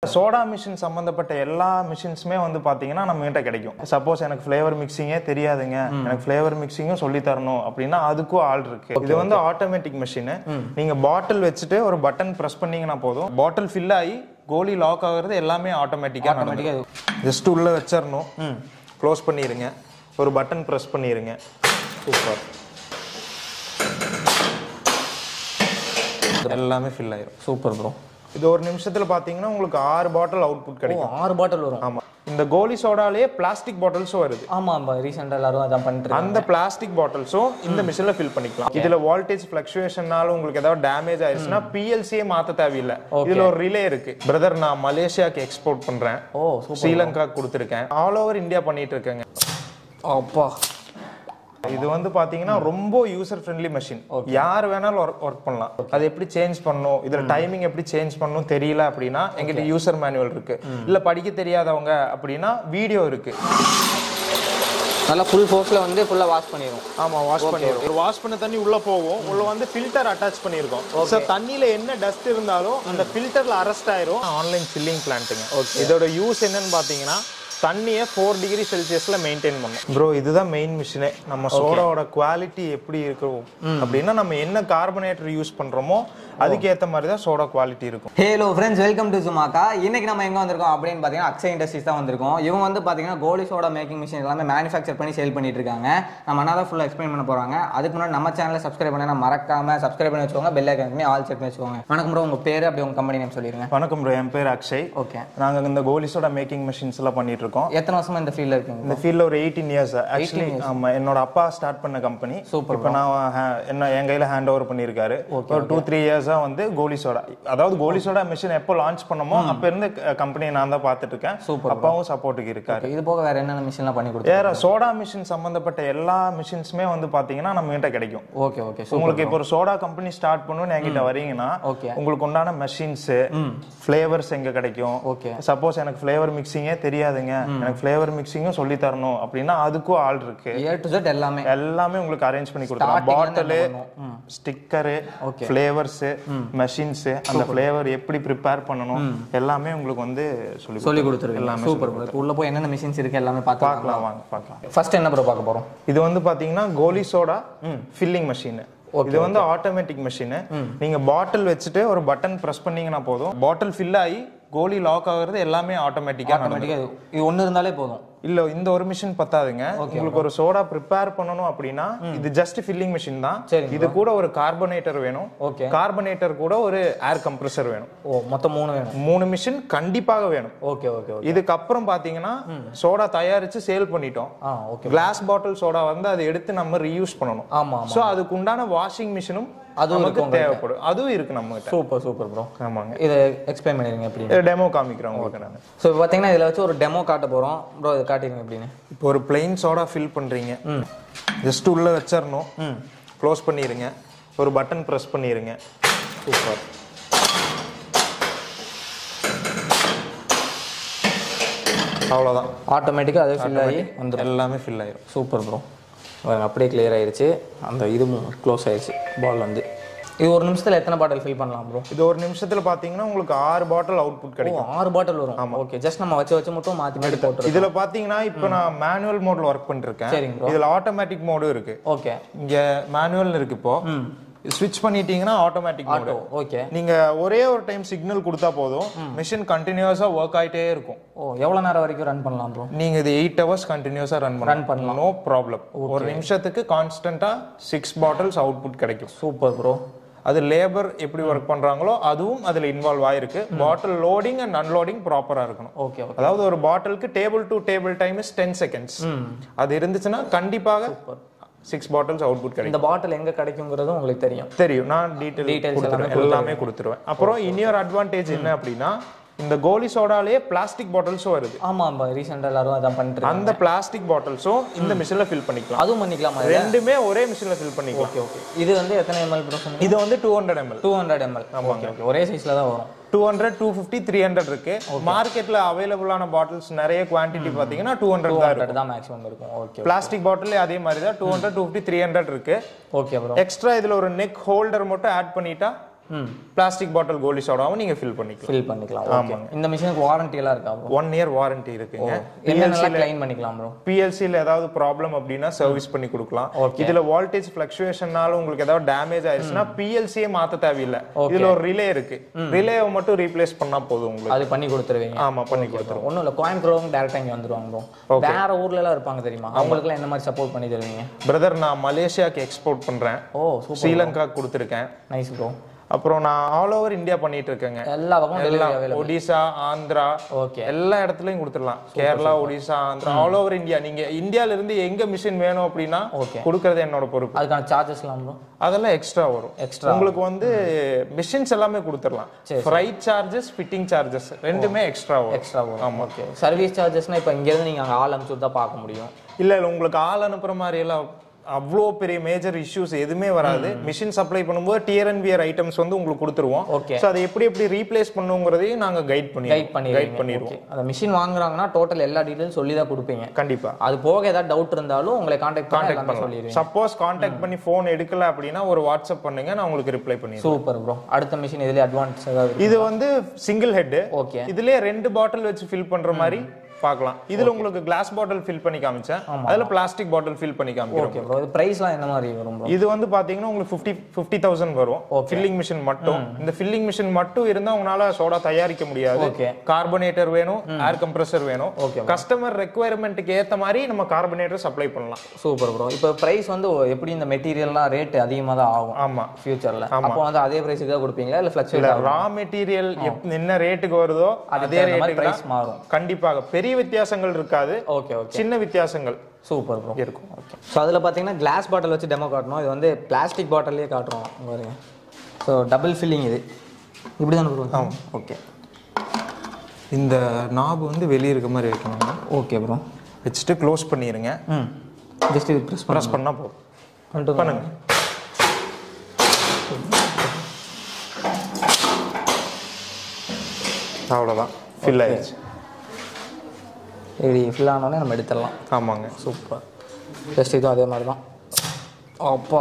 Soda machine சம்பந்தப்பட்ட எல்லா மிஷின்ஸுமே வந்து பாத்தீங்கன்னா நம்ம கிட்ட கிடைக்கும் சப்போஸ் எனக்கு ஃபிளேவர் மிக்சிங்கே தெரியாதுங்க எனக்கு ஃபிளேவர் மிக்சிங்கும் சொல்லி தரணும் அப்படின்னா அதுக்கும் ஆள் இருக்கு இது வந்து ஆட்டோமேட்டிக் மிஷின் நீங்க பாட்டில் வச்சுட்டு ஒரு பட்டன் பிரஸ் பண்ணீங்கன்னா போதும் பாட்டில் ஃபில் ஆகி கோலி லாக் ஆகுறது எல்லாமே ஆட்டோமேட்டிக்கா ஆட்டோமேட்டிக்கா ஜஸ்ட் உள்ள வச்சிடணும் க்ளோஸ் பண்ணிருங்க ஒரு பட்டன் பிரஸ் பண்ணிருங்க சூப்பர் எல்லாமே ஃபில் ஆயிரும் சூப்பர் ப்ரோ இது ஒரு நிமிஷத்துல பாத்தீங்கன்னா உங்களுக்கு ஆறு பாட்டில் அவுட்புட் ஓ கிடைக்கும் ஆறு பாட்டில் வரும் ஆமா இந்த கோலி சோடாலேயே பிளாஸ்டிக் பாட்டில்ஸும் வருது ஆமா ஆமா ரீசெண்டா எல்லாரும் அதான் பண்ணிட்டு இருக்காங்க. அந்த பிளாஸ்டிக் பாட்டில்ஸும் இந்த மிஷின்ல ஃபில் பண்ணிக்கலாம் இதுல வோல்டேஜ் ஃபிளக்சுவேஷனால உங்களுக்கு ஏதாவது டேமேஜ் ஆயிருச்சுன்னா பிஎல்சியே மாத்த தேவையில்லை இதுல ஒரு ரிலே இருக்கு பிரதர் நான் மலேசியாக்கு எக்ஸ்போர்ட் பண்றேன் ஓ சூப்பர் ஸ்ரீலங்கா கொடுத்துருக்கேன் ஆல் ஓவர் இந்தியா பண்ணிட்டு இருக்கேங்க அப்பா இது வந்து பாத்தீங்கன்னா ரொம்ப யூசர் ஃப்ரெண்ட்லி மெஷின் யார் வேணாலும் ஒர்க் பண்ணலாம் அது எப்படி சேஞ்ச் பண்ணணும் இதுல டைமிங் எப்படி சேஞ்ச் பண்ணணும் தெரியல அப்படின்னா எங்கிட்ட யூசர் மேனுவல் இருக்கு இல்ல படிக்க தெரியாதவங்க அப்படின்னா வீடியோ இருக்கு நல்லா ஃபுல் ஃபோர்ஸ்ல வந்து ஃபுல்லா வாஷ் பண்ணிரும் ஆமா வாஷ் பண்ணிரும் ஒரு வாஷ் பண்ண தண்ணி உள்ள போகும் உள்ள வந்து ஃபில்டர் அட்டாச் பண்ணிருக்கோம் சோ தண்ணியில என்ன டஸ்ட் இருந்தாலும் அந்த ஃபில்டர்ல அரெஸ்ட் ஆயிரும் ஆன்லைன் சில்லிங் பிளான்ட்டுங்க இதோட யூஸ் என்னன்னு பாத்தீங்கன்னா தண்ணியை ஃபோர் டிகிரி செல்சியஸ்ல மெயின்டைன் பண்ணும் ப்ரோ இதுதான் மெயின் மிஷினே நம்ம சோடாவோட குவாலிட்டி எப்படி இருக்கும் அப்படின்னா நம்ம என்ன கார்பனேட்டர் யூஸ் பண்றோமோ அதுக்கேத்த மாதிரி தான் சோடா குவாலிட்டி இருக்கும் ஹேலோ ஃப்ரெண்ட்ஸ் வெல்கம் டு சுமாக்கா இன்னைக்கு நம்ம எங்க வந்திருக்கோம் அப்படின்னு பார்த்தீங்கன்னா அக்ஷய் இண்டஸ்ட்ரீஸ் தான் வந்திருக்கோம் இவங்க வந்து பார்த்தீங்கன்னா கோலி சோடா மேக்கிங் மிஷின் எல்லாமே மேனுஃபேக்சர் பண்ணி சேல் பண்ணிட்டு இருக்காங்க நம்ம என்ன தான் ஃபுல்லாக எக்ஸ்பிளைன் பண்ண போறாங்க அதுக்கு முன்னாடி நம்ம சேனலை சப்ஸ்கிரைப் பண்ண மறக்காம சப்ஸ்கிரைப் பண்ணி வச்சுக்கோங்க பெல் ஐக்கன் பண்ணி ஆல் செட் பண்ணி வச்சுக்கோங்க வணக்கம் ப்ரோ உங்க பேர் அப்படி உங்க கம்பெனி நேம் சொல்லிருங்க வணக்கம் ப்ரோ என் பேர் அக்ஷய் ஓகே நாங்க இந்த கோலி சோடா மேக்கிங் மிஷின்ஸ் எல்லாம் பண்ணிட்டு இருக்கோம் எத்தனை வருஷமா இந்த ஃபீல்டில் இருக்கீங்க இந்த ஃபீல்ட்ல ஒரு எயிட்டீன் இயர்ஸ் ஆக்சுவலி ஆமா என்னோட அப்பா ஸ்டார்ட் பண்ண கம்பெனி Super இப்போ நான் ha- என்ன என் கையில ஹேண்ட் ஓவர் பண்ணியிருக்காரு ஒரு டூ த்ரீ இயர்ஸா வந்து கோலி சோடா அதாவது கோலி சோடா மிஷின் எப்போ லான்ச் பண்ணமோ அப்ப இருந்து கம்பெனியை நான் தான் பார்த்துட்டு இருக்கேன் Super அப்பாவும் சப்போர்ட்டுக்கு இருக்காரு இது போக வேற என்னென்ன மிஷின்லாம் பண்ணி கொடுத்து வேற சோடா மிஷின் சம்பந்தப்பட்ட எல்லா மிஷின்ஸுமே வந்து பாத்தீங்கன்னா நம்ம கிட்ட கிடைக்கும் ஓகே ஓகே சூப்பர் உங்களுக்கு இப்போ ஒரு சோடா கம்பெனி ஸ்டார்ட் பண்ணணும்னு என்கிட்ட வரீங்கன்னா ஓகே உங்களுக்கு உண்டான மெஷின்ஸ் ஃபிளேவர்ஸ் எங்க கிடைக்கும் ஓகே சப்போஸ் எனக்கு ஃபிளேவர் மிக்சிங்கே தெரியாதுங்க எனக்கு ஃபிளேவர் மிக்சிங்கும் சொல்லி தரணும் அப்படின்னா அதுக்கும் ஆள் இருக்கு ஏ டு செட் எல்லாமே எல்லாமே உங்களுக்கு அரேஞ்ச் பண்ணி கொடுத்துருவோம் Starting ல பாட்டிலு என்ன பண்ணுவோம்? Sticker Okay. ஃபிளேவர்ஸ் மெஷின்ஸ் அந்த ஃபிளேவர் எப்படி ப்ரிப்பேர் பண்ணணும் எல்லாமே உங்களுக்கு வந்து சொல்லி சொல்லி கொடுத்துருக்கேன் சூப்பர் ப்ரோ உள்ள போய் என்னென்ன மிஷின்ஸ் இருக்கு எல்லாமே பார்த்து பார்க்கலாம் வாங்க பார்க்கலாம் ஃபர்ஸ்ட் என்ன ப்ரோ பார்க்க போறோம் இது வந்து பாத்தீங்கன்னா கோலி சோடா ஃபில்லிங் மெஷின் இது வந்து ஆட்டோமேட்டிக் மெஷின் நீங்க பாட்டில் வச்சுட்டு ஒரு பட்டன் பிரஸ் பண்ணீங்கன்னா போதும் பாட்டில் ஃபில் ஆகி கோலி லாக் ஆகுறது எல்லாமே ஆட்டோமேட்டிக்கா ஆட்டோமேட்டிக்காக இது ஒன்று இருந்தாலே போதும் இல்ல இந்த ஒரு மிஷின் பத்தாதுங்க உங்களுக்கு ஒரு சோடா ப்ரிப்பேர் பண்ணணும் அப்படின்னா இது ஜஸ்ட் ஃபில்லிங் மிஷின் தான் சரிங்க இது கூட ஒரு கார்பனேட்டர் வேணும் ஓகே கார்பனேட்டர் கூட ஒரு ஏர் கம்ப்ரஸர் வேணும் ஓ மொத்தம் மூணு வேணும் மூணு மிஷின் கண்டிப்பாக வேணும் ஓகே ஓகே ஓகே இதுக்கப்புறம் பாத்தீங்கன்னா சோடா தயாரிச்சு சேல் பண்ணிட்டோம் ஆ ஓகே கிளாஸ் பாட்டில் சோடா வந்து அதை எடுத்து நம்ம ரீயூஸ் பண்ணணும் ஆமா ஆமா சோ அதுக்கு உண்டான வாஷிங் மிஷினும் அதுவும் நமக்கு இருக்கு தேவைப்படும் அதுவும் இருக்கு நம்ம கிட்ட சூப்பர் சூப்பர் ப்ரோ ஆமாங்க இதை எக்ஸ்பிளைன் பண்ணிடுங்க எப்படி டெமோ காமிக்கிறேன் உங்களுக்கு நான் ஸோ இப்போ பார்த்தீங்கன்னா இதில் வச்சு ஒரு டெமோ காட்ட போகிறோம் ப்ரோ இதை காட்டிடுங்க எப்படின்னு இப்போ ஒரு பிளெயின் சோடா ஃபில் பண்றீங்க ஜஸ்ட் உள்ள வச்சிடணும் க்ளோஸ் பண்ணிருங்க ஒரு பட்டன் பிரஸ் பண்ணிருங்க சூப்பர் அவ்வளோதான் ஆட்டோமேட்டிக்காக அதே ஃபில் ஆகி வந்துடும் எல்லாமே ஃபில் ஆயிரும் சூப்பர் ப்ரோ அப்படியே கிளியர் ஆயிருச்சு அந்த இது க்ளோஸ் ஆயிருச்சு பால் வந்து இது ஒரு நிமிஷத்தில் எத்தனை பாட்டில் ஃபில் பண்ணலாம் ப்ரோ இது ஒரு நிமிஷத்துல பாத்தீங்கன்னா உங்களுக்கு ஆறு பாட்டில் அவுட்புட் ஓ கிடைக்கும் ஆறு பாட்டில் வரும் ஓகே ஜஸ்ட் நம்ம வச்சு வச்சு மட்டும் மாற்றி மாற்றி போட்டுருக்கோம் இதுல பாத்தீங்கன்னா இப்போ நான் மேனுவல் மோட்ல ஒர்க் பண்ணிருக்கேன் சரிங்க bro. இதுல ஆட்டோமேட்டிக் மோடும் இருக்கு ஓகே இங்க மேனுவல் இருக்கு இப்போ ஸ்விட்ச் பண்ணிட்டீங்கன்னா ஆட்டோமேட்டிக் மோடு ஓகே நீங்க ஒரே ஒரு டைம் சிக்னல் கொடுத்தா போதும் மிஷின் கண்டினியூஸா ஒர்க் ஆயிட்டே இருக்கும் ஓ எவ்வளோ நேரம் வரைக்கும் ரன் பண்ணலாம் ப்ரோ நீங்க இது எயிட் ஹவர்ஸ் கண்டினியூஸா ரன் Run பண்ணலாம் நோ ப்ராப்ளம் ஒரு நிமிஷத்துக்கு கான்ஸ்டன்டா சிக்ஸ் பாட்டில்ஸ் அவுட்புட் கிடைக்கும் சூப்பர் ப்ரோ அது லேபர் எப்படி ஒர்க் பண்றாங்களோ அதுவும் அதுல இன்வால்வ் ஆயிருக்கு பாட்டில் லோடிங் அண்ட் அன்லோடிங் ப்ராப்பரா இருக்கணும் ஓகே ஓகே அதாவது ஒரு பாட்டிலுக்கு table to table time is ten seconds அது இருந்துச்சுன்னா கண்டிப்பாக சிக்ஸ் பாட்டில்ஸ் அவுட்புட் கிடைக்கும் இந்த பாட்டில் எங்கே கிடைக்குங்கிறதும் உங்களுக்கு தெரியும் தெரியும் நான் டீடைல் Details கொடுத்துருவேன் எல்லாமே கொடுத்துருவேன் அப்புறம் இன்னொரு அட்வான்டேஜ் என்ன அப்படின்னா இந்த கோலி சோடாலேயே பிளாஸ்டிக் பாட்டில்ஸும் வருது ஆமாம் ஆமாம் ரீசெண்டாக எல்லாரும் அதான் பண்ணிட்டு இருக்காங்க. அந்த பிளாஸ்டிக் பாட்டில்ஸும் இந்த மிஷின்ல ஃபில் பண்ணிக்கலாம் அதுவும் பண்ணிக்கலாமா இதை? ரெண்டுமே ஒரே மிஷின்ல ஃபில் பண்ணிக்கலாம் ஓகே ஓகே இது வந்து எத்தனை எம்எல் ப்ரோ சொன்னீங்க இது வந்து two hundred ML two hundred ML okay okay ஒரே சைஸில் தான் வரும் two hundred two fifty three hundred இருக்கு மார்க்கெட்ல அவைலபிளான பாட்டில்ஸ் நிறைய குவான்டிட்டி பாத்தீங்கன்னா டூ ஹண்ட்ரட் தான் இருக்கும் ஹண்ட்ரட் தான் மேக்ஸிமம் இருக்கும் ஓகே பிளாஸ்டிக் பாட்டில் அதே மாதிரி தான் two hundred two fifty three hundred இருக்கு ஓகே ப்ரோ எக்ஸ்ட்ரா இதுல ஒரு நெக் ஹோல்டர் மட்டும் ஆட் பண்ணிட்டா பிளாஸ்டிக் பாட்டில் கோலி சோடாவும் நீங்க ஃபில் பண்ணிக்கலாம் ஃபில் பண்ணிக்கலாம் ஓகே இந்த மிஷினுக்கு வாரண்டி எல்லாம் இருக்கா ப்ரோ ஒன் இயர் வாரண்டி இருக்குங்க என்னென்னலாம் கிளைம் பண்ணிக்கலாம் ப்ரோ பிஎல்சியில் ஏதாவது ப்ராப்ளம் அப்படின்னா சர்வீஸ் பண்ணி கொடுக்கலாம் இதுல வோல்டேஜ் ஃபிளக்சுவேஷன்னால உங்களுக்கு ஏதாவது டேமேஜ் ஆயிருச்சுன்னா பிஎல்சியே மாத்த தேவையில்லை இதுல ஒரு ரிலே இருக்கு ரிலேவை மட்டும் ரீப்ளேஸ் பண்ணா போதும் உங்களுக்கு அது பண்ணி கொடுத்துருவீங்க ஆமா பண்ணி கொடுத்துரும் ஒன்றும் இல்லை கோயம்புத்தூர்வங்க டேரெக்டாக இங்கே வந்துருவாங்க ப்ரோ வேற ஊர்ல எல்லாம் இருப்பாங்க தெரியுமா அவங்களுக்குலாம் என்ன மாதிரி சப்போர்ட் பண்ணி தருவீங்க பிரதர் நான் மலேசியாக்கு எக்ஸ்போர்ட் பண்றேன் ஓ சூப்பர் ஸ்ரீலங்காக்கு கொடுத்துருக்கேன் நைஸ் ப்ரோ அப்புறம் நான் ஆல் ஓவர் இந்தியா பண்ணிட்டு இருக்கேங்க எல்லா பக்கமும் டெலிவரி எல்லாம் அவைலபிள் ஒடிசா ஆந்திரா ஓகே எல்லா இடத்துலயும் கொடுத்துடலாம் Kerala Odisha Andhra all over India நீங்க இந்தியால இருந்து எங்க மிஷின் வேணும் அப்படின்னா Okay. கொடுக்கறது என்னோட பொறுப்பு அதுக்கான சார்ஜஸ்லாம் ப்ரோ அதெல்லாம் எக்ஸ்ட்ரா வரும் Extra உங்களுக்கு வந்து மிஷின்ஸ் எல்லாமே கொடுத்துடலாம் ஃப்ரைட் சார்ஜஸ் ஃபிட்டிங் சார்ஜஸ் ரெண்டுமே எக்ஸ்ட்ரா வரும் எக்ஸ்ட்ரா வரும் ஓகே சர்வீஸ் சார்ஜஸ்னா இப்போ இங்கேருந்து நீங்கள் அங்கே ஆள் அனுப்பிச்சு தான் பார்க்க முடியும் இல்ல இல்ல உங்களுக்கு ஆள் அனுப்புற மாதிரி எல்லாம் அவ்வளோ பெரிய மேஜர் இஷ்யூஸ் எதுவுமே வராது மிஷின் சப்ளை பண்ணும்போது டியர் அண்ட் வியர் ஐட்டம்ஸ் வந்து உங்களுக்கு கொடுத்துருவோம் Okay. ஸோ அதை எப்படி எப்படி ரீப்ளேஸ் பண்ணுங்கிறதையும் நாங்க கைட் பண்ணி கைட் பண்ணி கைட் பண்ணிடுவோம் ஓகே அந்த மிஷின் வாங்குறாங்கன்னா டோட்டல் எல்லா டீட்டெயிலும் சொல்லி தான் கொடுப்பீங்க கண்டிப்பா அது போக ஏதாவது டவுட் இருந்தாலும் உங்களை காண்டாக்ட் பண்ணி எல்லாமே சொல்லிடுவீங்க சப்போஸ் காண்டாக்ட் பண்ணி ஃபோன் எடுக்கல அப்படின்னா ஒரு வாட்ஸ்அப் பண்ணுங்க நான் உங்களுக்கு ரிப்ளை பண்ணிடுவேன் சூப்பர் ப்ரோ அடுத்த மிஷின் இதுல அட்வான்ஸ் ஏதாவது இது வந்து சிங்கிள் ஹெட் ஓகே இதுலயே ரெண்டு பாட்டில் வச்சு ஃபில் பண்ற மாதிரி பார்க்கலாம் இதுல உங்களுக்கு கிளாஸ் பாட்டில் ஃபில் பண்ணி காமிச்சேன் அதுல பிளாஸ்டிக் பாட்டில் ஃபில் பண்ணி காமிக்கிறோம் ஓகே ப்ரோ இது பிரைஸ்லாம் என்ன மாதிரி வரும் ப்ரோ இது வந்து பாத்தீங்கன்னா உங்களுக்கு ஃபிஃப்டி ஃபிஃப்டி தௌசண்ட் வரும் ஃபில்லிங் மிஷின் மட்டும் இந்த ஃபில்லிங் மிஷின் மட்டும் இருந்தா உங்களால சோடா தயாரிக்க முடியாது ஓகே கார்பனேட்டர் வேணும் ஏர் கம்ப்ரஸர் வேணும் Okay, கஸ்டமர் ரெக்குவயர்மெண்ட்டுக்கு ஏத்த மாதிரி நம்ம கார்பனேட்டர் சப்ளை பண்ணலாம் சூப்பர் ப்ரோ இப்போ பிரைஸ் வந்து எப்படி இந்த மெட்டீரியல்லாம் ரேட் அதிகமாக தான் ஆகும் ஆமா ஃபியூச்சர்ல அப்போ வந்து அதே பிரைஸுக்கு தான் கொடுப்பீங்களா இல்ல ஃபிளக்சுவேட் ரா மெட்டீரியல் என்ன ரேட்டுக்கு வருதோ அதே அந்த மாதிரி ரேட்டுக்கு பிரைஸ் மாறும் கண்டிப்பாக பெரிய வித்தியாசங்கள் இருக்காது ஓகே ஓகே சின்ன வித்தியாசங்கள் சூப்பர் ப்ரோ இருக்கும் ஓகே ஸோ அதில் பார்த்தீங்கன்னா கிளாஸ் பாட்டில் வச்சு டெமோ காட்டணும் இது வந்து பிளாஸ்டிக் பாட்டிலே காட்டுறோம் இங்க பாருங்க ஸோ டபுள் ஃபில்லிங் இது இப்படி தானே ப்ரோ ஓகே இந்த நாப் வந்து வெளியே இருக்க மாதிரி வைக்கணுங்க ஓகே ப்ரோ வச்சுட்டு க்ளோஸ் பண்ணிடுங்க ம் ஜஸ்ட் இது ப்ரெஸ் ப்ரெஸ் பண்ணா போதும் பண்ணிட்டு பண்ணுங்க அவ்வளோதான் ஃபில் ஆயிடுச்சு இப்படி ஃபில் ஆனோடனே நம்ம எடுத்துடலாம் ஆமாங்க சூப்பர் ஜஸ்ட் இதுவும் அதே மாதிரி தான் அப்பா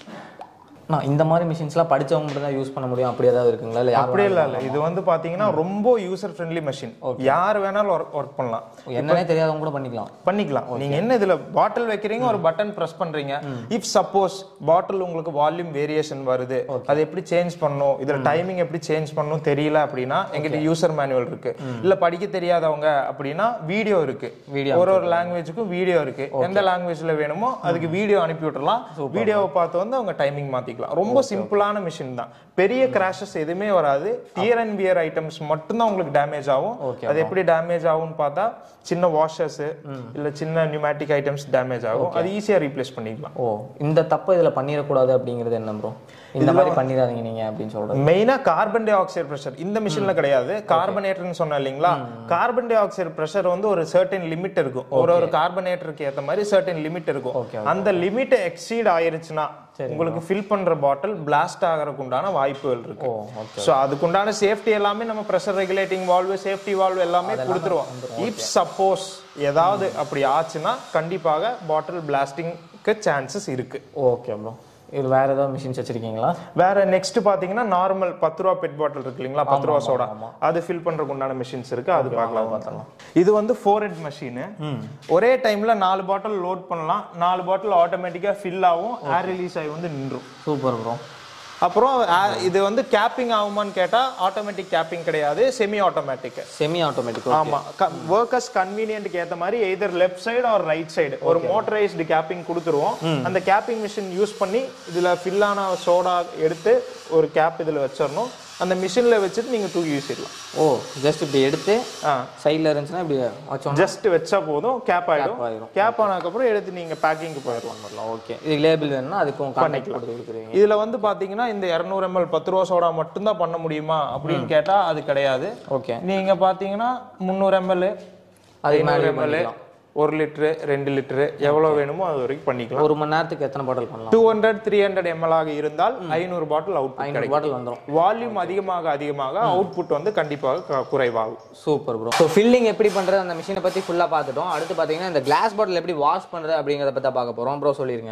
நான் இந்த மாதிரி மிஷின்ஸ்லாம் படிச்சவங்க மட்டும் தான் யூஸ் பண்ண முடியும் அப்படி ஏதாவது இருக்குங்களா இல்லை யார் அப்படியே இல்லை இல்லை இது வந்து பார்த்தீங்கன்னா ரொம்ப யூசர் ஃப்ரெண்ட்லி மெஷின் யார் வேணாலும் ஒர்க் ஒர்க் பண்ணலாம் என்னன்னே தெரியாதவங்க கூட பண்ணிக்கலாம் பண்ணிக்கலாம் நீங்க என்ன இதுல பாட்டில் வைக்கிறீங்க ஒரு பட்டன் பிரஸ் பண்றீங்க இஃப் சப்போஸ் பாட்டில் உங்களுக்கு வால்யூம் வேரியேஷன் வருது அது எப்படி சேஞ்ச் பண்ணணும் இதுல டைமிங் எப்படி சேஞ்ச் பண்ணணும் தெரியல அப்படின்னா எங்கிட்ட யூசர் மேனுவல் இருக்கு இல்ல படிக்க தெரியாதவங்க அப்படின்னா வீடியோ இருக்கு Video ஒரு ஒரு லாங்குவேஜுக்கும் வீடியோ இருக்கு எந்த லாங்குவேஜ்ல வேணுமோ அதுக்கு வீடியோ அனுப்பி விட்டுறலாம் வீடியோவை பார்த்து வந்து அவங்க டைமிங் மாத்திக்கலாம் ரொம்ப சிம்பிளான மிஷின் தான் பெரிய கிராஷஸ் எதுவுமே வராது டியர் அண்ட் வியர் ஐட்டம்ஸ் மட்டும்தான் உங்களுக்கு டேமேஜ் ஆகும் அது எப்படி டேமேஜ் ஆகும்னு பார்த்தா சின்ன வாஷர்ஸ் இல்ல சின்ன நியூமேட்டிக் ஐட்டம்ஸ் டேமேஜ் ஆகும் அது ஈஸியா ரீப்ளேஸ் பண்ணிக்கலாம் ஓ இந்த தப்பு இதில் பண்ணிடக்கூடாது அப்படிங்கிறது என்ன ப்ரோ இந்த மாதிரி பண்ணிடாதீங்க நீங்க அப்படின்னு சொல்றது மெயினா கார்பன் டை ஆக்சைடு பிரஷர் இந்த மிஷின்ல கிடையாது கார்பனேட்டர்னு சொன்னேன் இல்லைங்களா கார்பன் டை ஆக்சைடு பிரஷர் வந்து ஒரு சர்டன் லிமிட் இருக்கும் ஒரு ஒரு கார்பனேட்டருக்கு ஏத்த மாதிரி சர்டன் லிமிட் இருக்கும் அந்த லிமிட் எக்ஸீட் ஆயிருச்சுன்னா உங்களுக்கு ஃபில் பண்ற பாட்டில் பிளாஸ்ட் ஆகிறதுக்கு உண்டான வாய்ப்புகள் இருக்கு சோ அதுக்குண்டான சேஃப்டி எல்லாமே நம்ம pressure regulating valve safety valve எல்லாமே கொடுத்துருவோம் இஃப் சப்போஸ் ஏதாவது அப்படி ஆச்சுன்னா கண்டிப்பாக பாட்டில் பிளாஸ்டிங்க்கு சான்சஸ் இருக்கு ஓகே ப்ரோ இது வேற ஏதாவது மிஷின்ஸ் வச்சிருக்கீங்களா வேற நெக்ஸ்ட் பாத்தீங்கன்னா நார்மல் பத்து ரூபா பெட் பாட்டில் இருக்கு இல்லைங்களா பத்து ரூபா சோடா அது ஃபில் பண்றதுக்கு உண்டான மிஷின்ஸ் இருக்கு அது பார்க்கலாம் பார்த்தலாம் இது வந்து ஃபோர் ஹெட் மிஷின் ஒரே டைம்ல நாலு பாட்டில் லோட் பண்ணலாம் நாலு பாட்டில் ஆட்டோமேட்டிக்கா ஃபில் ஆகும் ஏர் ரிலீஸ் ஆகி வந்து நின்றும் சூப்பர் ப்ரோ அப்புறம் a- இது வந்து கேப்பிங் ஆகுமான்னு கேட்டா ஆட்டோமேட்டிக் கேப்பிங் கிடையாது செமி ஆட்டோமேட்டிக் செமி ஆட்டோமேட்டிக் ஆமா ஒர்க்கர்ஸ் கன்வீனியன்ட்க்கு ஏத்த மாதிரி either left side or right side ஒரு மோட்டரைஸ்டு கேப்பிங் கொடுத்துருவோம் அந்த கேப்பிங் மிஷின் யூஸ் பண்ணி இதுல ஃபில் ஆன சோடா எடுத்து ஒரு கேப் இதுல வச்சிடணும் அந்த மிஷின்ல வச்சுட்டு நீங்க தூக்கி வீசிடலாம் ஓ ஜஸ்ட் இப்படி எடுத்து சைடில் இருந்துச்சுன்னா இப்படி வச்சோம் ஜஸ்ட் வச்சா போதும் கேப் ஆயிடும் ஆயிடும். கேப் ஆனதுக்கப்புறம் எடுத்து நீங்க பேக்கிங்க்கு போயிடலாம் வரலாம் ஓகே இது லேபிள் வேணும்னா அதுக்கும் கான்டாக்ட் கொடுத்து கொடுக்குறீங்க இதுல வந்து பாத்தீங்கன்னா இந்த 200 ml பத்து ரூபா சோடா மட்டும்தான் பண்ண முடியுமா அப்படின்னு கேட்டா அது கிடையாது ஓகே நீங்க பாத்தீங்கன்னா முந்நூறு எம்எல் அதுக்கு மேலே எம்எல் ஒரு லிட்டரு ரெண்டு லிட்டரு எவ்வளவு வேணுமோ அது வரைக்கும் பண்ணிக்கலாம் ஒரு மணி நேரத்துக்கு எத்தனை பாட்டில் பண்ணலாம் two hundred three hundred ML ஆக இருந்தால் ஐநூறு பாட்டில் அவுட் ஐநூறு பாட்டில் வந்துடும் வால்யூம் அதிகமாக அதிகமாக அவுட்புட் வந்து கண்டிப்பாக க- குறைவாகும் சூப்பர் ப்ரோ ஸோ ஃபில்லிங் எப்படி பண்ணுறது அந்த மிஷினை பற்றி ஃபுல்லாக பார்த்துட்டோம் அடுத்து பார்த்தீங்கன்னா இந்த கிளாஸ் பாட்டில் எப்படி வாஷ் பண்ணுறது அப்படிங்கிறத பற்றி பார்க்க போகிறோம் ப்ரோ சொல்லிருங்க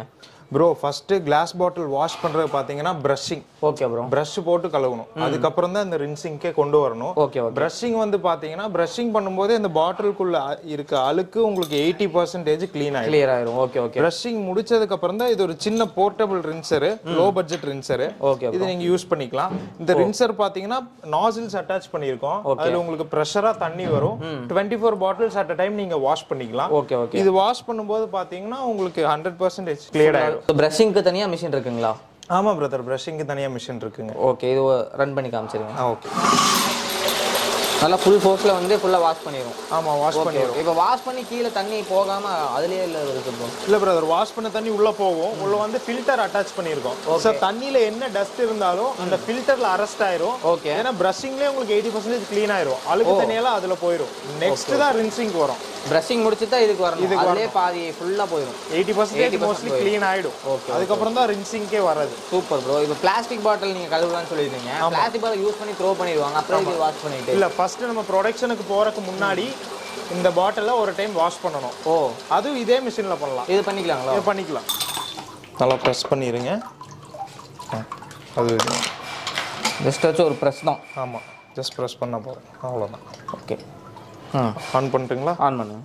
bro first glass bottle wash பண்றது பாத்தீங்கன்னா பிரஷிங் ஓகே ப்ரோ பிரஷ் போட்டு கழுவணும் அதுக்கப்புறம் தான் இந்த ரின்சிங்க்கே கொண்டு வரணும் ஓகே ஓகே பிரஷிங் வந்து பாத்தீங்கன்னா பிரஷிங் பண்ணும்போது இந்த பாட்டிலுக்குள்ள இருக்க அழுக்கு உங்களுக்கு எயிட்டி பர்சன்டேஜ் க்ளீன் ஆயிடும் கிளியர் ஆயிரும் ஓகே ஓகே பிரஷிங் முடிச்சதுக்கு அப்புறம் தான் இது ஒரு சின்ன portable rinser low budget rinser okay இது நீங்க யூஸ் பண்ணிக்கலாம் இந்த ரின்சர் பாத்தீங்கன்னா நாசில்ஸ் அட்டாச் பண்ணியிருக்கோம் அதுல உங்களுக்கு ப்ரெஷரா தண்ணி வரும் twenty four bottles at time நீங்க வாஷ் பண்ணிக்கலாம் ஓகே ஓகே இது வாஷ் பண்ணும்போது பாத்தீங்கன்னா உங்களுக்கு ஹண்ட்ரட் பர்சன்டேஜ் கிளியர் ஆயிடும் பிரஷிங்க்கு தனியா மிஷின் இருக்குங்களா ஆமா பிரதர் பிரஷிங்க்கு தனியா மிஷின் இருக்குங்க ஓகே இது ரன் பண்ணி காமிச்சிருங்க ஆ ஓகே நல்லா ஃபுல் ஃபோர்ஸ்ல வந்து ஃபுல்லா வாஷ் பண்ணிரும் ஆமா வாஷ் பண்ணி இப்போ வாஷ் பண்ணி கீழே தண்ணி போகாம அதுலயே இல்ல இருக்கு ப்ரோ இல்ல பிரதர் வாஷ் பண்ண தண்ணி உள்ள போகும் உள்ள வந்து ஃபில்டர் அட்டாச் பண்ணிருக்கோம் சார் தண்ணியில என்ன டஸ்ட் இருந்தாலும் அந்த ஃபில்டர்ல அரெஸ்ட் ஆயிரும் ஓகே ஏன்னா பிரஷிங்லயே உங்களுக்கு எயிட்டி பர்சன்டேஜ் க்ளீன் ஆயிரும் அழுக்கு தண்ணியெல்லாம் அதுல போயிடும் நெக்ஸ்ட் தான் ரின்சிங் வரும் பிரஷிங் முடிச்சு தான் இதுக்கு வரணும் அதுலயே பாதி ஃபுல்லா போயிடும் எயிட்டி பர்சன்டேஜ் மோஸ்ட்லி க்ளீன் ஆயிடும் அதுக்கப்புறம் தான் ரின்சிங்கே வர்றது சூப்பர் ப்ரோ இப்போ பிளாஸ்டிக் பாட்டில் நீங்க கழுவலாம்னு சொல்லிருந்தீங்க பிளாஸ்டிக் பாட்டில் யூஸ் பண்ணி த்ரோ பண்ணிடுவாங்க அப்புறம் இது வாஷ் பண்ணிட்டு இல்ல ஃபர்ஸ்ட் நம்ம ப்ரொடக்ஷனுக்கு போறதுக்கு முன்னாடி இந்த பாட்டில ஒரு டைம் வாஷ் பண்ணணும் ஓ அதுவும் இதே மிஷின்ல பண்ணலாம் இது பண்ணிக்கலாங்களா இதை பண்ணிக்கலாம் நல்லா ப்ரெஸ் பண்ணிருங்க ஆ, அது ஜஸ்ட் வச்சு ஒரு ப்ரெஸ் தான் ஆமா ஜஸ்ட் ப்ரெஸ் பண்ண போறோம் அவ்வளவுதான் ஓகே ம் ஆன் பண்ணிட்டுங்களா ஆன் பண்ணுங்க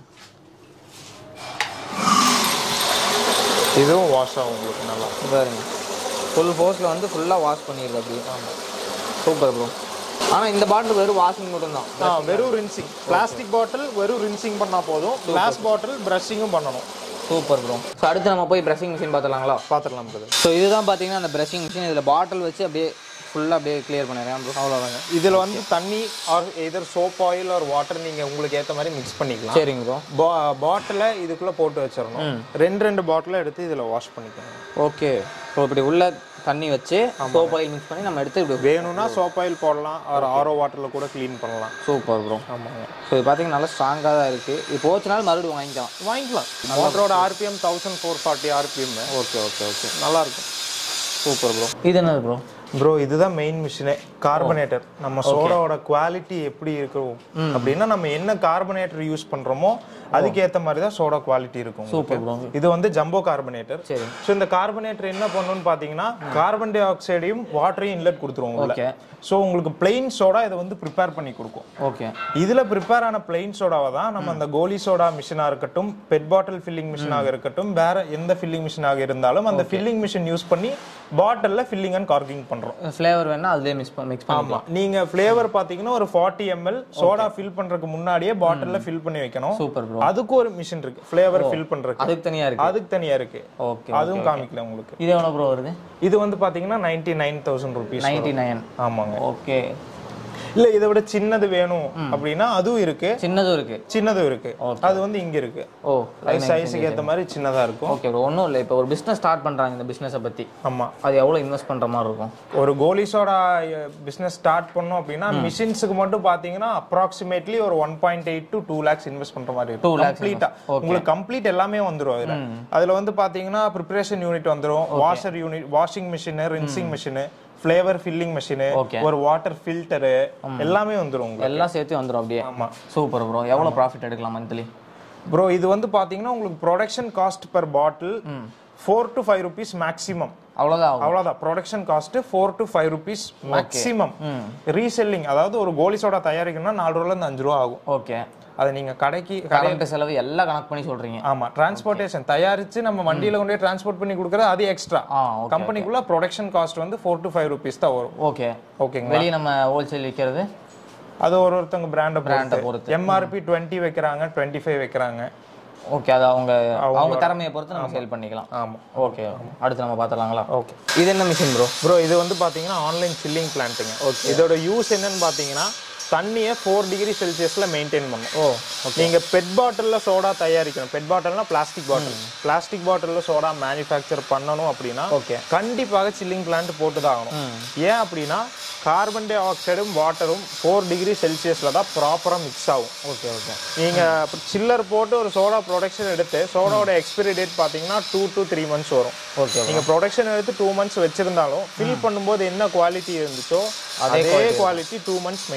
இதுவும் வாஷ் ஆகும் உங்களுக்கு நல்லா பாருங்க ஃபுல் ஃபோர்ஸில் வந்து ஃபுல்லாக வாஷ் பண்ணிடுது அப்படியே சூப்பர் ப்ரோ ஆனால் இந்த பாட்டில் வெறும் வாஷிங் மட்டும் தான் ஆ வெறும் ரின்சிங் பிளாஸ்டிக் பாட்டில் வெறும் ரின்சிங் பண்ணா போதும் கிளாஸ் பாட்டில் பிரஷிங்கும் பண்ணணும் சூப்பர் ப்ரோ ஸோ அடுத்து நம்ம போய் ப்ரெஷிங் மிஷின் பார்த்துலாங்களா பார்த்துடலாம் பிரதர் ஸோ இதுதான் பார்த்தீங்கன்னா அந்த ப்ரெஷிங் மிஷின் இதில் பாட்டில் வச்சு அப்படியே ஃபுல்லாக அப்படியே கிளியர் பண்ணிடுறேன் ப்ரோ அவ்வளோதாங்க இதில் வந்து தண்ணி or either soap oil or water நீங்கள் உங்களுக்கு ஏற்ற மாதிரி மிக்ஸ் பண்ணிக்கலாம் சரிங்க ப்ரோ பாட்டிலை இதுக்குள்ளே போட்டு வச்சிடணும் ரெண்டு ரெண்டு பாட்டிலை எடுத்து இதில் வாஷ் பண்ணிக்கணும் ஓகே ஸோ இப்படி உள்ள தண்ணி வச்சு சோப் ஆயில் மிக்ஸ் பண்ணி நம்ம எடுத்து இப்படி வேணும்னா சோப் ஆயில் போடலாம் ஆர் ஆரோ வாட்டரில் கூட க்ளீன் பண்ணலாம் சூப்பர் ப்ரோ ஆமாங்க ஸோ இது பார்த்தீங்கன்னா நல்லா ஸ்ட்ராங்காக தான் இருக்குது இது போச்சுனாலும் மறுபடியும் வாங்கிக்கலாம் வாங்கிக்கலாம் மோட்டரோட RPM thousand four forty RPM okay okay okay நல்லா இருக்கும் சூப்பர் ப்ரோ இது என்னது ப்ரோ ப்ரோ இதுதான் மெயின் மிஷினே கார்பனேட்டர் நம்ம சோடாவோட குவாலிட்டி எப்படி இருக்கும் அப்படின்னா நம்ம என்ன கார்பனேட்டர் யூஸ் பண்றோமோ அதுக்கு ஏத்த மாதிரி தான் சோடா குவாலிட்டி இருக்கும் சூப்பர் ப்ரோ இது வந்து ஜம்போ கார்பனேட்டர் சரி ஸோ இந்த கார்பனேட்டர் என்ன பண்ணுன்னு பாத்தீங்கன்னா கார்பன் டை ஆக்சைடையும் வாட்டரையும் இன்லெட் கொடுத்துருவோம் உள்ள ஓகே ஸோ உங்களுக்கு பிளெயின் சோடா இதை வந்து ப்ரிப்பேர் பண்ணி கொடுக்கும் ஓகே இதுல ப்ரிப்பேர் ஆன பிளெயின் சோடாவை தான் நம்ம அந்த கோலி சோடா மிஷினா இருக்கட்டும் பெட் பாட்டில் ஃபில்லிங் மிஷினாக இருக்கட்டும் வேற எந்த ஃபில்லிங் மிஷினாக இருந்தாலும் அந்த ஃபில்லிங் மிஷின் யூஸ் பண்ணி பாட்டில்ல ஃபில்லிங் அண்ட் கார்கிங் பண்றோம் ஃப்ளேவர் வேணா அதுலேயே மிக்ஸ் மிக்ஸ் பண்ணி ஆமா நீங்க ஃபிளேவர் பாத்தீங்கன்னா ஒரு 40 எம்எல் சோடா ஃபில் பண்றதுக்கு முன்னாடியே பாட்டில்ல ஃபில் பண்ணி வைக்கணும் சூப்பர் ப்ரோ அதுக்கு ஒரு மிஷின் இருக்கு ஃபிளேவர் ஃபில் பண்றதுக்கு அதுக்கு தனியாக இருக்கு அதுக்கு தனியா இருக்கு ஓகே அதுவும் காமிக்கல உங்களுக்கு இது எவ்வளோ ப்ரோ வருது இது வந்து பாத்தீங்கன்னா ninety nine thousand rupees ninety nine ஆமாங்க ஓகே இல்ல இதை விட சின்னது வேணும் அப்படின்னா அதுவும் இருக்கு சின்னதும் இருக்கு சின்னதும் இருக்கு அது வந்து இங்க இருக்கு ஓ அது சைஸுக்கு ஏத்த மாதிரி சின்னதா இருக்கும் ஓகே ப்ரோ ஒன்றும் இல்லை இப்போ ஒரு பிஸ்னஸ் ஸ்டார்ட் பண்ணுறாங்க இந்த பிஸ்னஸை பற்றி ஆமா அது எவ்வளோ இன்வெஸ்ட் பண்ணுற மாதிரி இருக்கும் ஒரு கோலி சோடா பிசினஸ் ஸ்டார்ட் பண்ணோம் அப்படின்னா மிஷின்ஸுக்கு மட்டும் பாத்தீங்கன்னா அப்ராக்சிமேட்லி ஒரு one point eight to two lakhs invest பண்ற மாதிரி இருக்கும் 2 lakhs கம்ப்ளீட்டா உங்களுக்கு கம்ப்ளீட் எல்லாமே வந்துரும் அதுல அதுல வந்து பாத்தீங்கன்னா ப்ரிப்பரேஷன் யூனிட் வந்துரும் washer unit washing machine rinsing machine flavour filling machine Okay. ஒரு வாட்டர் ஃபில்டரு எல்லாமே வந்துரும் உங்களுக்கு எல்லாம் சேர்த்து வந்துடும் அப்படியே ஆமா சூப்பர் ப்ரோ எவ்வளோ ப்ராஃபிட் எடுக்கலாம் மந்த்லி ப்ரோ இது வந்து பாத்தீங்கன்னா உங்களுக்கு production cost per bottle four to five rupees maximum அவ்வளோதான் ஆகும் அவ்வளவுதான் production cost four to five rupees maximum reselling அதாவது ஒரு கோலி சோடா தயாரிக்கணும்னா நாலு ரூபால இருந்து அஞ்சு ரூபா ஆகும் ஓகே அதை நீங்க கடைக்கு கரண்ட் செலவு எல்லாம் கணக்கு பண்ணி சொல்கிறீங்க ஆமா டிரான்ஸ்போர்ட்டேஷன் தயாரிச்சு நம்ம வண்டியில கொண்டு போய் டிரான்ஸ்போர்ட் பண்ணி கொடுக்கறது அது எக்ஸ்ட்ரா ஆ ஓகே கம்பெனிக்குள்ள ப்ரொடக்ஷன் காஸ்ட் வந்து ஃபோர் டு ஃபைவ் ருபீஸ் தான் வரும் ஓகே ஓகேங்களா வெளியே நம்ம ஹோல்சேல் விற்கிறது அது ஒரு ஒருத்தவங்க பிராண்டை Brand அ பொறுத்து பொறுத்து. எம்ஆர்பி டுவெண்ட்டி வைக்கிறாங்க டுவெண்ட்டி ஃபைவ் வைக்கிறாங்க ஓகே அது அவங்க அவங்க திறமையை பொறுத்து நம்ம சேல் பண்ணிக்கலாம் ஆமா ஓகே அடுத்து நம்ம பார்த்துலாங்களா ஓகே இது என்ன மிஷின் ப்ரோ ப்ரோ இது வந்து பாத்தீங்கன்னா ஆன்லைன் சில்லிங் பிளான்ட்டுங்க இதோட யூஸ் என்னன்னு பாத்தீங்கன்னா தண்ணியை ஃபோர் டிகிரி செல்சியஸ்ல மெயின்டைன் பண்ணும் ஓ நீங்க பெட் பாட்டில்ல சோடா தயாரிக்கணும் பெட் பாட்டில்னா பிளாஸ்டிக் பாட்டில் பிளாஸ்டிக் பாட்டில்ல சோடா மேனுஃபேக்சர் பண்ணணும் அப்படின்னா ஓகே கண்டிப்பாக சில்லிங் பிளான்ட் போட்டு தான் ஆகணும் ஏன் அப்படின்னா கார்பன் டை ஆக்சைடும் வாட்டரும் ஃபோர் டிகிரி செல்சியஸ்ல தான் ப்ராப்பரா மிக்ஸ் ஆகும் ஓகே ஓகே நீங்க சில்லர் போட்டு ஒரு சோடா ப்ரொடக்ஷன் எடுத்து சோடாவோட எக்ஸ்பைரி டேட் பாத்தீங்கன்னா டூ டு த்ரீ மந்த்ஸ் வரும் ஓகே நீங்க ப்ரொடக்ஷன் எடுத்து டூ மந்த்ஸ் வச்சிருந்தாலும் ஃபில் பண்ணும்போது என்ன குவாலிட்டி இருந்துச்சோ அதே குவாலிட்டி டூ மந்த்ஸ் மெயின்டைன் ஆகும்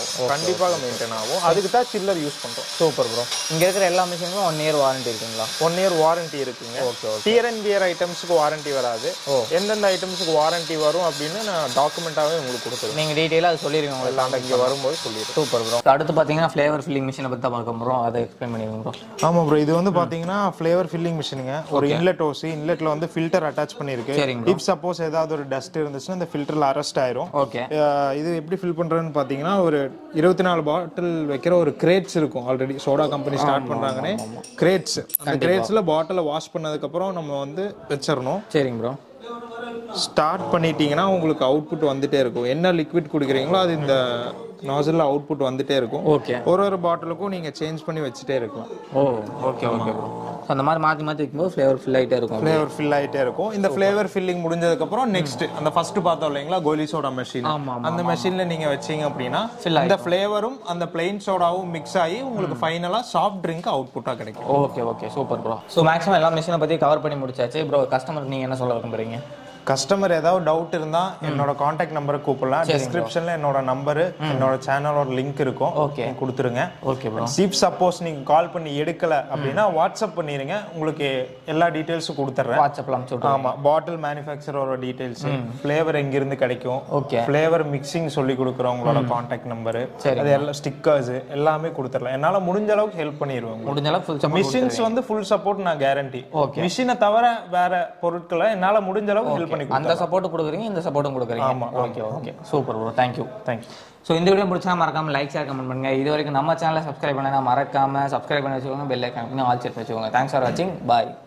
கண்டிப்பாக மெயின்டைன் ஆகும் அதுக்கு தான் சில்லர் யூஸ் பண்றோம் சூப்பர் ப்ரோ இங்க இருக்கிற எல்லா மிஷினுக்கும் ஒன் இயர் வாரண்டி இருக்குங்களா ஒன் இயர் வாரண்டி இருக்குங்க ஓகே டியர் அண்ட் பியர் ஐட்டம்ஸுக்கு வாரண்டி வராது எந்தெந்த ஐட்டம்ஸுக்கு வாரண்டி வரும் அப்படின்னு நான் டாக்குமெண்ட்டாகவே உங்களுக்கு கொடுத்துருவேன் நீங்க டீட்டெயிலாக அது சொல்லிருக்கீங்க உங்களுக்கு எல்லாம் இங்கே வரும்போது சொல்லிடுறேன் சூப்பர் ப்ரோ அடுத்து பார்த்தீங்கன்னா ஃப்ளேவர் ஃபில்லிங் மிஷினை பற்றி தான் பார்க்க போகிறோம் அதை எக்ஸ்பிளைன் பண்ணிடுங்க ப்ரோ ஆமா ப்ரோ இது வந்து பாத்தீங்கன்னா ஃப்ளேவர் ஃபில்லிங் மிஷினுங்க ஒரு இன்லெட் ஓசி இன்லெட்ல வந்து ஃபில்டர் அட்டாச் பண்ணிருக்கு சரிங்க இப் சப்போஸ் ஏதாவது ஒரு டஸ்ட் இருந்துச்சுன்னா இந்த ஃபில்டர்ல அரெஸ்ட் ஆயிரும் ஓகே அஹ் இது எப்படி ஃபில் பண்றதுன்னு பாத்தீங்கன்னா ஒரு இருபத்தி நாலு பாட்டில் வைக்கிற ஒரு கிரேட்ஸ் இருக்கும் ஆல்ரெடி சோடா கம்பெனி ஸ்டார்ட் பண்றாங்கன்னே கிரேட்ஸ் அந்த கிரேட்ஸ்ல பாட்டிலை வாஷ் பண்ணதுக்கு அப்புறம் நம்ம வந்து வச்சிடணும் சரிங்க ப்ரோ ஸ்டார்ட் பண்ணிட்டீங்கன்னா உங்களுக்கு அவுட்புட் வந்துட்டே இருக்கும் என்ன லிக்விட் குடிக்கிறீங்களோ அது இந்த நாசில்ல அவுட்புட் வந்துட்டே இருக்கும் ஓகே ஒரு ஒரு பாட்டிலுக்கும் நீங்க சேஞ்ச் பண்ணி வச்சுட்டே இருக்கலாம் ஓ ஓகே ஓகே ப்ரோ ஸோ அந்த மாதிரி மாற்றி மாற்றி வைக்கும்போது ஃப்ளேவர் ஃபில் ஆகிட்டே இருக்கும் ஃப்ளேவர் ஃபில் ஆயிட்டே இருக்கும் இந்த ஃப்ளேவர் ஃபில்லிங் முடிஞ்சதுக்கு அப்புறம் நெக்ஸ்ட் அந்த ஃபர்ஸ்ட் பார்த்தோம் இல்லைங்களா கோலி சோடா மெஷின் ஆமா, அந்த மெஷின்ல நீங்க வச்சீங்க அப்படின்னா இந்த ஃப்ளேவரும் அந்த பிளெயின் சோடாவும் மிக்ஸ் ஆகி உங்களுக்கு ஃபைனலா சாஃப்ட் ட்ரிங்க் அவுட்புட்டா கிடைக்கும் okay okay super bro so maximum எல்லா மிஷினை பற்றி கவர் பண்ணி முடிச்சாச்சு ப்ரோ கஸ்டமருக்கு நீங்கள் என்ன சொல்ல விரும்புறீங்க கஸ்டமர் ஏதாவது டவுட் இருந்தா என்னோட காண்டாக்ட் நம்பரை கூப்பிடலாம் டிஸ்கிரிப்ஷன்ல என்னோட நம்பரு என்னோட சேனலோட லிங்க் இருக்கும் Okay. நீங்க கொடுத்துருங்க ஓகே ப்ரோ சீப் சப்போஸ் நீங்க கால் பண்ணி எடுக்கல அப்படின்னா வாட்ஸ்அப் பண்ணிருங்க உங்களுக்கு எல்லா டீடைல்ஸும் கொடுத்துட்றேன் வாட்ஸ்அப்பில் அனுப்பிச்சு விட்ருங்க ஆமா பாட்டில் மேனுஃபேக்சரோட டீடைல்ஸ் ஃப்ளேவர் எங்க இருந்து கிடைக்கும் ஓகே ஃப்ளேவர் மிக்சிங் சொல்லி கொடுக்குறவங்களோட காண்டாக்ட் நம்பர் சரி. அது எல்லாம் ஸ்டிக்கர்ஸ் எல்லாமே கொடுத்துடலாம் என்னால முடிஞ்ச அளவுக்கு ஹெல்ப் பண்ணிடுவேன் உங்களுக்கு. முடிஞ்ச அளவுக்கு ஃபுல் சப்போர்ட் மிஷின்ஸ் வந்து ஃபுல் சப்போர்ட் நான் கேரண்டி Okay. மிஷினை தவிர வேற பொருட்களை என்னால முடிஞ்ச அளவுக்கு ஹெல்ப் பண்ணி அந்த சப்போர்ட்டும் கொடுக்குறீங்க இந்த சப்போர்ட்டும் கொடுக்குறீங்க ஆமா, okay okay super bro thank you thank you so இந்த வீடியோ பிடிச்சா மறக்காம லைக் ஷேர் கமெண்ட் பண்ணுங்க இது வரைக்கும் நம்ம சேனலை சப்ஸ்கிரைப் பண்ணா மறக்காம சப்ஸ்கிரைப் பண்ணி வச்சுக்கோங்க பெல் ஐக்கான் பண்ணி ஆல் செட் வச்சுக்கோங்க தேங்க்ஸ் ஃபார் வாட்சிங் பாய்